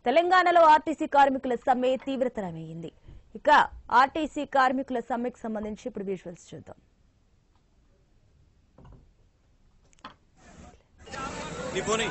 తెలంగాణలో ఆర్టీసీ కార్మికుల సమ్మె తీవ్రతరమైంది ఇక ఆర్టీసీ కార్మికుల సమ్మెకు సంబంధించి ఇప్పుడు విజువల్స్ చూద్దాం నీ పోనీ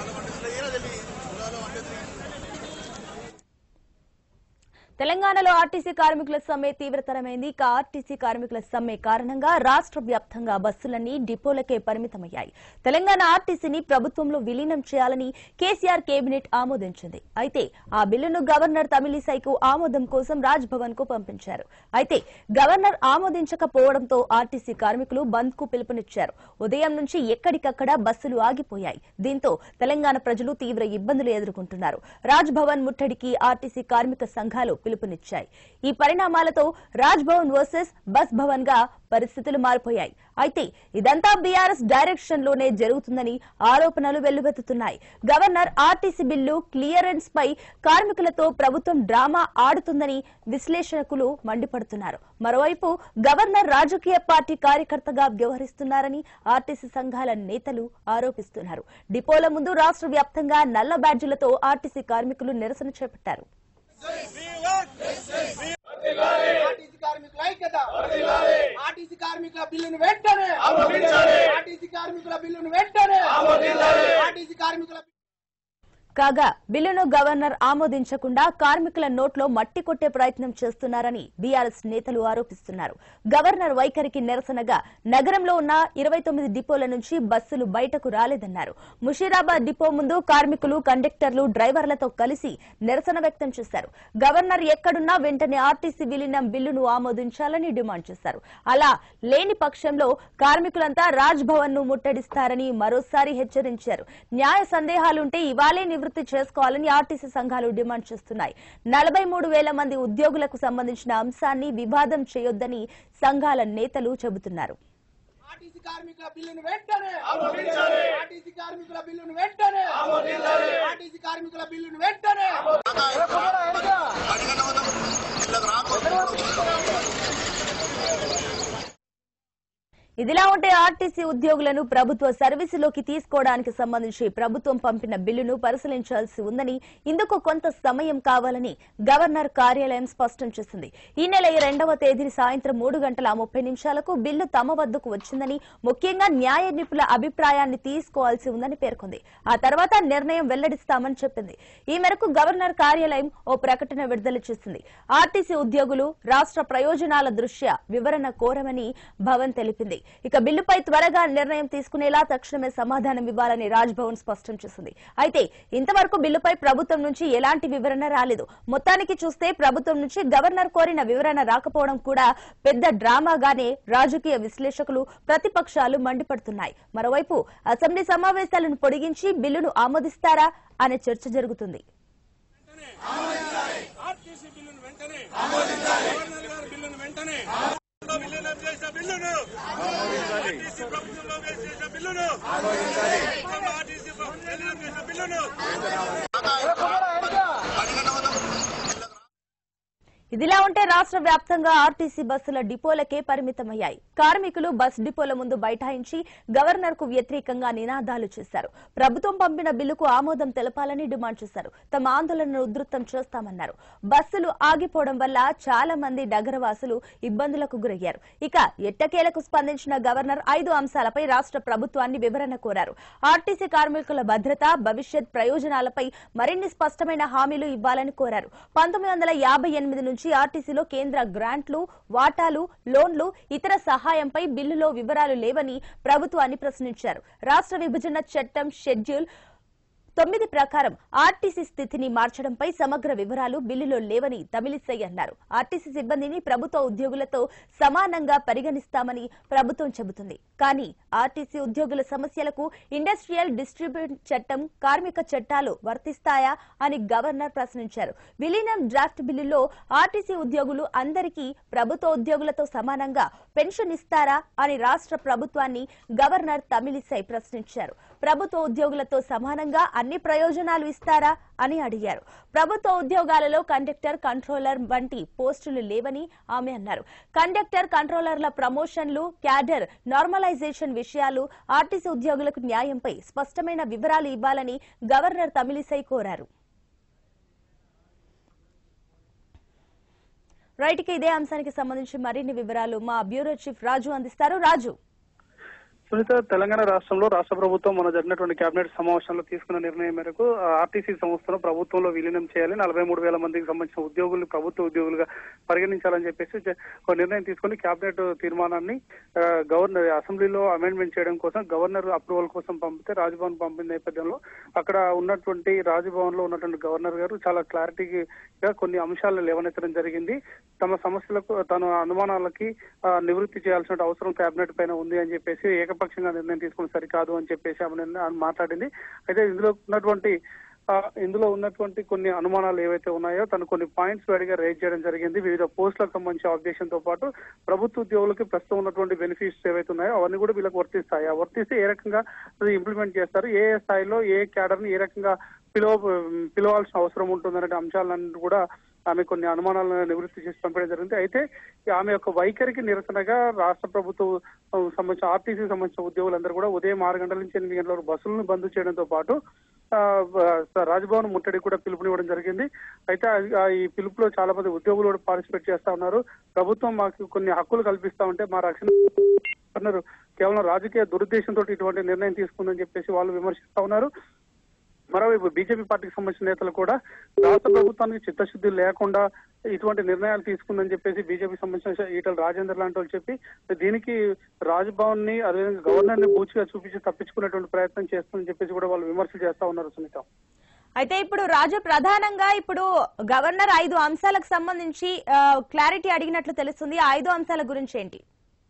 తెలంగాణలో ఆర్టీసీ కార్మికుల సమ్మె తీవ్రతరమైంది ఇక ఆర్టీసీ కార్మికుల సమ్మె కారణంగా రాష్ట్ర వ్యాప్తంగా బస్సులన్నీ డిపోలకే పరిమితమయ్యాయి తెలంగాణ ఆర్టీసీని ప్రభుత్వంలో విలీనం చేయాలని కేసీఆర్ కేబినెట్ ఆమోదించింది అయితే ఆ బిల్లును గవర్నర్ తమిళిసైకు ఆమోదం కోసం రాజ్ భవన్ కు పంపించారు అయితే గవర్నర్ ఆమోదించకపోవడంతో ఆర్టీసీ కార్మికులు బంద్ కు పిలుపునిచ్చారు ఉదయం నుంచి ఎక్కడికక్కడ బస్సులు ఆగిపోయాయి దీంతో తెలంగాణ ప్రజలు తీవ్ర ఇబ్బందులు ఎదుర్కొంటున్నారు రాజ్ భవన్ ముట్టడికి ఆర్టీసీ కార్మిక సంఘాలు పిలుపునిచ్చాయి ఈ పరిణామాలతో రాజ్ భవన్ వర్సెస్ బస్ భవన్ గా పరిస్థితులు మారిపోయాయి అయితే ఇదంతా బీఆర్ఎస్ డైరెక్షన్ లోనే జరుగుతుందని ఆరోపణలు వెల్లువెత్తుతున్నాయి గవర్నర్ ఆర్టీసీ బిల్లు క్లియరెన్స్ పై కార్మికులతో ప్రభుత్వం డ్రామా ఆడుతుందని విశ్లేషకులు మండిపడుతున్నారు మరోవైపు గవర్నర్ రాజకీయ పార్టీ కార్యకర్తగా వ్యవహరిస్తున్నారని ఆర్టీసీ సంఘాల నేతలు ఆరోపిస్తున్నారు డిపోల ముందు రాష్ట్ర వ్యాప్తంగా నల్ల బ్యాడ్జీలతో ఆర్టీసీ కార్మికులు నిరసన చేపట్టారు ఆర్టీసీ కార్మికుల ఐక్యత ఆర్టీసీ కార్మికుల బిల్లును వెంటనే ఆర్టీసీ కార్మికుల బిల్లును వెంటనే ఆర్టీసీ కార్మికుల కాగా బిల్లును గవర్నర్ ఆమోదించకుండా కార్మికుల నోట్లో మట్టి కొట్టే ప్రయత్నం చేస్తున్నారని బీఆర్ఎస్ నేతలు ఆరోపిస్తున్నారు గవర్నర్ వైఖరికి నిరసనగా నగరంలో ఉన్న ఇరవై తొమ్మిది డిపోల నుంచి బస్సులు బయటకు రాలేదన్నారు ముషీరాబాద్ డిపో ముందు కార్మికులు కండక్టర్లు డ్రైవర్లతో కలిసి నిరసన వ్యక్తం చేశారు గవర్నర్ ఎక్కడున్నా వెంటనే ఆర్టీసీ విలీనం బిల్లును ఆమోదించాలని డిమాండ్ చేశారు అలా లేని పక్షంలో కార్మికులంతా రాజ్ భవన్ ను ముట్టడిస్తారని మరోసారి హెచ్చరించారు న్యాయ సందేహాలుంటే ఇవాళే నివృత్తి చేసుకోవాలని ఆర్టీసీ సంఘాలు డిమాండ్ చేస్తున్నాయి నలభై మూడు వేల మంది ఉద్యోగులకు సంబంధించిన అంశాన్ని వివాదం చేయొద్దని సంఘాల నేతలు చెబుతున్నారు ఆర్టీసీ కార్మికుల బిల్లును వెంటనే ఆర్టీసీ కార్మికుల బిల్లును వెంటనే ఆర్టీసీ కార్మికుల బిల్లును వెంటనే ఇదిలా ఉంటే ఆర్టీసీ ఉద్యోగులను ప్రభుత్వ సర్వీసులోకి తీసుకోవడానికి సంబంధించి ప్రభుత్వం పంపిన బిల్లును పరిశీలించాల్సి ఉందని ఇందుకు కొంత సమయం కావాలని గవర్నర్ కార్యాలయం స్పష్టం చేసింది ఈ నెల రెండవ తేదీ సాయంత్రం మూడు గంటల ముప్పై నిమిషాలకు బిల్లు తమ వద్దకు వచ్చిందని ముఖ్యంగా న్యాయ నిపుణుల అభిప్రాయాన్ని తీసుకోవాల్సి ఉందని పేర్కొంది ఆ తర్వాత నిర్ణయం వెల్లడిస్తామని చెప్పింది ఈ మేరకు గవర్నర్ కార్యాలయం ఓ ప్రకటన విడుదల చేసింది ఆర్టీసీ ఉద్యోగులు రాష్ట్ర ప్రయోజనాల దృష్ట్యా వివరణ కోరమని భవన్ తెలిపింది ఇక బిల్లుపై త్వరగా నిర్ణయం తీసుకునేలా తక్షణమే సమాధానం ఇవ్వాలని రాజ్ భవన్ స్పష్టం చేసింది అయితే ఇంతవరకు బిల్లుపై ప్రభుత్వం నుంచి ఎలాంటి వివరణ రాలేదు మొత్తానికి చూస్తే ప్రభుత్వం నుంచి గవర్నర్ కోరిన వివరణ రాకపోవడం కూడా పెద్ద డ్రామాగానే రాజకీయ విశ్లేషకులు ప్రతిపక్షాలు మండిపడుతున్నాయి మరోవైపు అసెంబ్లీ సమావేశాలను పొడిగించి బిల్లును ఆమోదిస్తారా అనే చర్చ జరుగుతుంది ఆర్టీసీ బిల్లును వెంటనే గవర్నర్ గారి బిల్లును వెంటనే విలీనం చేసిన బిల్లును ఆర్టీసీ ప్రభుత్వంలో చేసిన బిల్లును ఆర్టీసీ విలీనం చేసిన బిల్లును ఇదిలా ఉంటే రాష్ట్ర వ్యాప్తంగా ఆర్టీసీ బస్సుల డిపోలకే పరిమితమయ్యాయి కార్మికులు బస్ డిపోల ముందు బైఠాయించి గవర్నర్ కు వ్యతిరేకంగా నినాదాలు చేశారు ప్రభుత్వం పంపిన బిల్లుకు ఆమోదం తెలపాలని డిమాండ్ చేశారు తమ ఆందోళనను ఉధృతం చేస్తామన్నారు బస్సులు ఆగిపోవడం వల్ల చాలా మంది నగరవాసులు ఇబ్బందులకు గురయ్యారు ఇక ఎట్టకేలకు స్పందించిన గవర్నర్ ఐదు అంశాలపై రాష్ట్ర ప్రభుత్వాన్ని వివరణ కోరారు ఆర్టీసీ కార్మికుల భద్రత భవిష్యత్ ప్రయోజనాలపై మరిన్ని స్పష్టమైన హామీలు ఇవ్వాలని కోరారు పంతొమ్మిది వందల యాభై ఎనిమిది నుంచి ఆర్టీసీలో కేంద్ర గ్రాంట్లు వాటాలు లోన్లు ఇతర సహాయంపై బిల్లులో వివరాలు లేవని ప్రభుత్వాన్ని ప్రశ్నించారు రాష్ట్ర విభజన చట్టం షెడ్యూల్ తొమ్మిది ప్రకారం ఆర్టీసీ స్థితిని మార్చడంపై సమగ్ర వివరాలు బిల్లులో లేవని తమిళిసై అన్నారు ఆర్టీసీ సిబ్బందిని ప్రభుత్వ ఉద్యోగులతో సమానంగా పరిగణిస్తామని ప్రభుత్వం చెబుతుంది కానీ ఆర్టీసీ ఉద్యోగుల సమస్యలకు ఇండస్ట్రియల్ డిస్ట్రిబ్యూట్ చట్టం కార్మిక చట్టాలు వర్తిస్తాయా అని గవర్నర్ ప్రశ్నించారు విలీనం డ్రాఫ్ట్ బిల్లులో ఆర్టీసీ ఉద్యోగులు అందరికీ ప్రభుత్వ ఉద్యోగులతో సమానంగా పెన్షన్ ఇస్తారా అని రాష్ట్ర ప్రభుత్వాన్ని గవర్నర్ తమిళిసై ప్రశ్నించారు ప్రభుత్వ ఉద్యోగులతో సమానంగా అన్ని ప్రయోజనాలు ఇస్తారా అని అడిగారు ప్రభుత్వ ఉద్యోగాలలో కండక్టర్ కంట్రోలర్ వంటి పోస్టులు లేవని ఆమె అన్నారు కండక్టర్ కంట్రోలర్ల ప్రమోషన్లు క్యాడర్ నార్మలైజేషన్ విషయాలు ఆర్టీసీ ఉద్యోగులకు న్యాయంపై స్పష్టమైన వివరాలు ఇవ్వాలని గవర్నర్ తమిళిసై కోరారు రైట్ కి ఇదే అంశానికి సంబంధించి మరిన్ని వివరాలు మా బ్యూరో చీఫ్ రాజు అందిస్తారు రాజు సునీత తెలంగాణ రాష్ట్రంలో రాష్ట్ర ప్రభుత్వం మన జరిగినటువంటి కేబినెట్ సమావేశంలో తీసుకున్న నిర్ణయం మేరకు ఆ, ఆర్టీసీ సంస్థను ప్రభుత్వంలో విలీనం చేయాలి నలభై మూడు వేల మందికి సంబంధించిన ఉద్యోగులు ప్రభుత్వ ఉద్యోగులుగా పరిగణించాలని చెప్పేసి జ- ఒక నిర్ణయం తీసుకుని కేబినెట్ తీర్మానాన్ని ఆ, గవర్నర్ అసెంబ్లీలో అమెండ్మెంట్ చేయడం కోసం గవర్నర్ అప్రూవల్ కోసం పంపితే రాజ్భవన్ పంపిన నేపథ్యంలో అక్కడ ఉన్నటువంటి రాజ్భవన్ లో ఉన్నటువంటి గవర్నర్ గారు చాలా క్లారిటీగా కొన్ని అంశాలను లేవనెత్తడం జరిగింది తమ సమస్యలకు తన అనుమానాలకి ఆ, నివృత్తి చేయాల్సిన అవసరం కేబినెట్ పైన ఉంది అని చెప్పేసి ఏకపక్షంగా నిర్ణయం తీసుకుని సరికాదు అని చెప్పేసి ఆమె నిర్ణయం- ఆమె మాట్లాడింది అయితే ఇందులో ఉన్నటువంటి ఆ, ఇందులో ఉన్నటువంటి కొన్ని అనుమానాలు ఏవైతే ఉన్నాయో తను కొన్ని పాయింట్స్ వాడిగా రేజ్ చేయడం జరిగింది వివిధ పోస్టులకు సంబంధించి ఆబ్జెక్షన్ తో పాటు ప్రభుత్వ ఉద్యోగులకి ప్రస్తుతం ఉన్నటువంటి బెనిఫిట్స్ ఏవైతే ఉన్నాయో అవన్నీ కూడా వీళ్ళకి వర్తిస్తాయి ఆ వర్తిస్తే ఏ రకంగా అది ఇంప్లిమెంట్ చేస్తారు ఏ ఏ స్థాయిలో ఏ క్యాడర్ ని ఏ రకంగా పిలువ పిలవాల్సిన అవసరం ఉంటుందనే అంశాలన్నీ కూడా ఆమె కొన్ని అనుమానాలను నివృత్తి చేసి పంపడం జరిగింది అయితే ఆమె యొక్క వైఖరికి నిరసనగా రాష్ట్ర ప్రభుత్వం సంబంధించిన ఆర్టీసీ సంబంధించిన ఉద్యోగులందరూ కూడా ఉదయం ఆరు గంటల నుంచి ఎనిమిది గంటల వరకు బస్సులను బంద్ చేయడంతో పాటు ఆ, బ- రాజ్భవన్ ముట్టడి కూడా పిలుపునివ్వడం జరిగింది అయితే ఆ- ఆ ఈ పిలుపులో చాలా మంది ఉద్యోగులు కూడా పార్టిసిపేట్ చేస్తా ఉన్నారు ప్రభుత్వం మాకు కొన్ని హక్కులు కల్పిస్తా ఉంటే మా రక్షణ అన్నారు కేవలం రాజకీయ దురుద్దేశంతో ఇటువంటి నిర్ణయం తీసుకుందని చెప్పేసి వాళ్ళు విమర్శిస్తా ఉన్నారు మరోవైపు బీజేపీ పార్టీకి సంబంధించిన నేతలు కూడా రాష్ట్ర ప్రభుత్వానికి చిత్తశుద్ధి లేకుండా ఇటువంటి నిర్ణయాలు తీసుకుందని చెప్పేసి బీజేపీ సంబంధించిన ఈటల రాజేందర్ లాంటి వాళ్ళు చెప్పి దీనికి రాజ్భవన్ ని అదేవిధంగా గవర్నర్ ని బూచిగా చూపించి తప్పించుకునేటువంటి ప్రయత్నం చేస్తుందని చెప్పేసి కూడా వాళ్ళు విమర్శలు చేస్తా ఉన్నారు సునీత అయితే ఇప్పుడు రాజు ప్రధానంగా ఇప్పుడు గవర్నర్ ఐదు అంశాలకు సంబంధించి క్లారిటీ అడిగినట్లు తెలుస్తుంది ఆ ఐదు అంశాల గురించి ఏంటి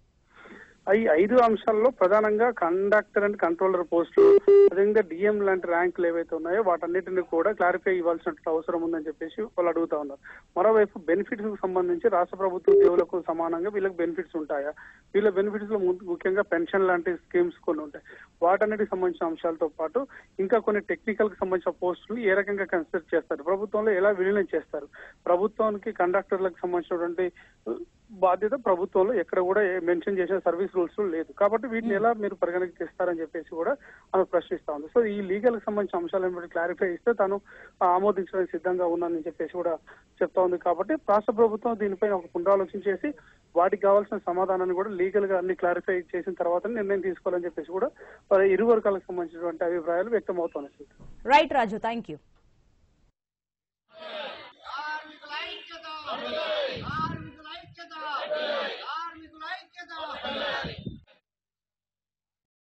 ఈ ఐదు అంశాల్లో ప్రధానంగా కండక్టర్ అండ్ కంట్రోలర్ పోస్టులు అదేవిధంగా డిఎం లాంటి ర్యాంకులు ఏవైతే ఉన్నాయో వాటన్నిటిని కూడా క్లారిఫై ఇవ్వాల్సిన అవసరం ఉందని చెప్పేసి వాళ్ళు అడుగుతా ఉన్నారు మరోవైపు బెనిఫిట్స్ కు సంబంధించి రాష్ట్ర ప్రభుత్వ ఉద్యోగులకు సమానంగా వీళ్ళకి బెనిఫిట్స్ ఉంటాయా వీళ్ళ బెనిఫిట్స్ లో ము- ముఖ్యంగా పెన్షన్ లాంటి స్కీమ్స్ కొన్ని ఉంటాయి వాటన్నిటికి సంబంధించిన అంశాలతో పాటు ఇంకా కొన్ని టెక్నికల్ కి సంబంధించిన పోస్టులు ఏ రకంగా కన్సిడర్ చేస్తారు ప్రభుత్వంలో ఎలా విలీనం చేస్తారు ప్రభుత్వానికి కండక్టర్లకు సంబంధించినటువంటి బాధ్యత ప్రభుత్వంలో ఎక్కడ కూడా మెన్షన్ చేసిన సర్వీస్ రూల్స్ లేదు కాబట్టి వీటిని ఎలా మీరు పరిగణకి తీస్తారని చెప్పేసి కూడా ఆమె ప్రశ్నిస్తా ఉంది సో ఈ లీగల్ కి సంబంధించిన అంశాలను బట్టి క్లారిఫై ఇస్తే తాను ఆమోదించడానికి సిద్ధంగా ఉన్నానని చెప్పేసి కూడా చెప్తా ఉంది కాబట్టి రాష్ట్ర ప్రభుత్వం దీనిపైన ఒక పునరాలోచన చేసి వాటికి కావాల్సిన సమాధానాన్ని కూడా లీగల్ గా అన్ని క్లారిఫై చేసిన తర్వాత నిర్ణయం తీసుకోవాలని చెప్పేసి కూడా వారి ఇరు వర్గాలకు సంబంధించినటువంటి అభిప్రాయాలు వ్యక్తం అవుతున్నాయి రైట్ రాజు థ్యాంక్ యూ